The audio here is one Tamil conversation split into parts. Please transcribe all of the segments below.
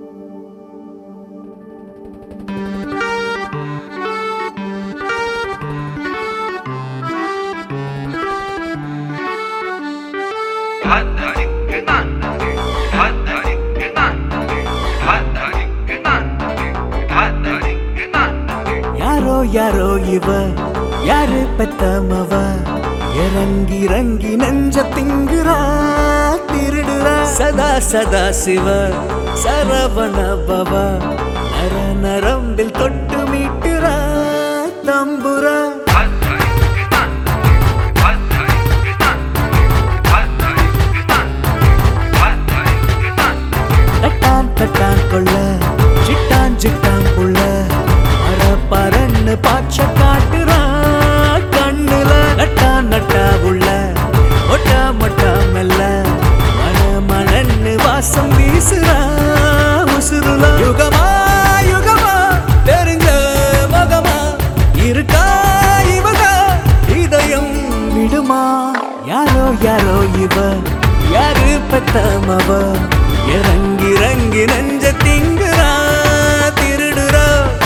யாரோ யாரோ இவ யாரு பெத்தமவ இறங்கி இறங்கி நெஞ்ச திங்குறா திருடுறா சதா சதா சிவ சரவண பவ நர நரம்பில் தொட்டு மீட்டுறா தம்புரா தட்டான் தட்டான் கொள்ள சிட்டான் சிட்டான் புள்ள மர பரன்னு பாச்ச காட்டுறா கண்ணுல நட்டா நட்டா உள்ள ஒட்டா மொட்டா மெல்ல மன மணன்னு வாசம் வீசுறா உசுருல யுகமா யுகமா தெரிஞ்ச மகமா இருக்கா இவக இதயம் விடுமா யாரோ யாரோ இவ யாரு பெத்தமவ இறங்கி இறங்கி நெஞ்ச திங்குறா திருடுறா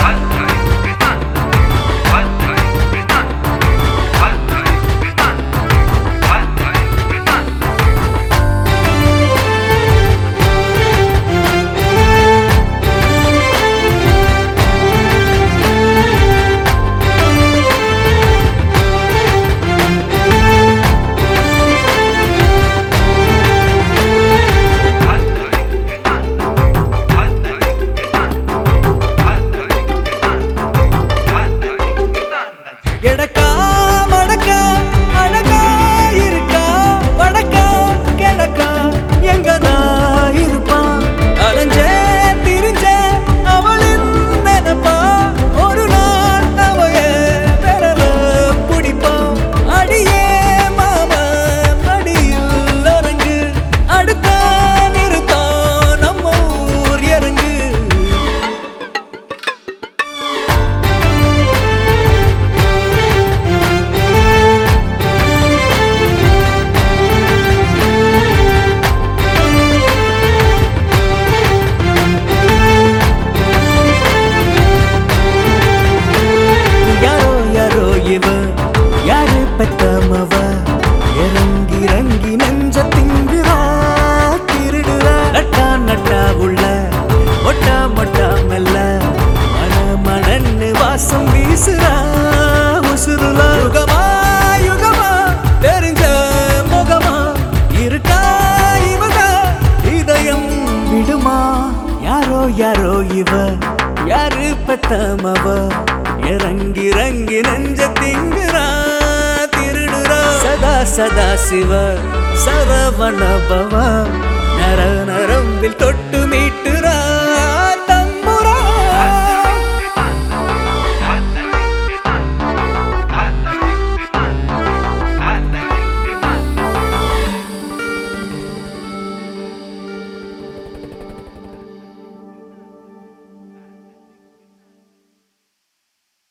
எடக்கா மடக்கா அடக்கா இருக்கா வடக்கா கிழக்கா எங்கதா இருப்பான் அலைஞ்சே திரிஞ்சே அவளின் நினைப்பா ஒரு நாள் அவைய பெறல பிடிப்பான் அடியே மாமா மடியில் அரங்கு அடுத்தா நிறுத்தான் நம்ம ஊர் இறங்கு யாரோ யாரோ இவ யாரு பெத்தமவ இறங்கி இறங்கி நெஞ்ச திங்குறா திருடுறா நட்டா நட்டா உள்ள ஒட்டா மொட்டா மெல்ல மன மணன்னு வாசம் வீசுறா உசுருலா யுகமா யுகமா தெரிஞ்ச முகமா இருக்கா இவக இதயம் விடுமா யாரோ யாரோ இவ யாரு பெத்தமவ இறங்கி இறங்கி நெஞ்ச திங்குறா திருடுறா சதா சதா சிவ சரவண பவ நர நரம்பில் தொட்டு மீட்டுறா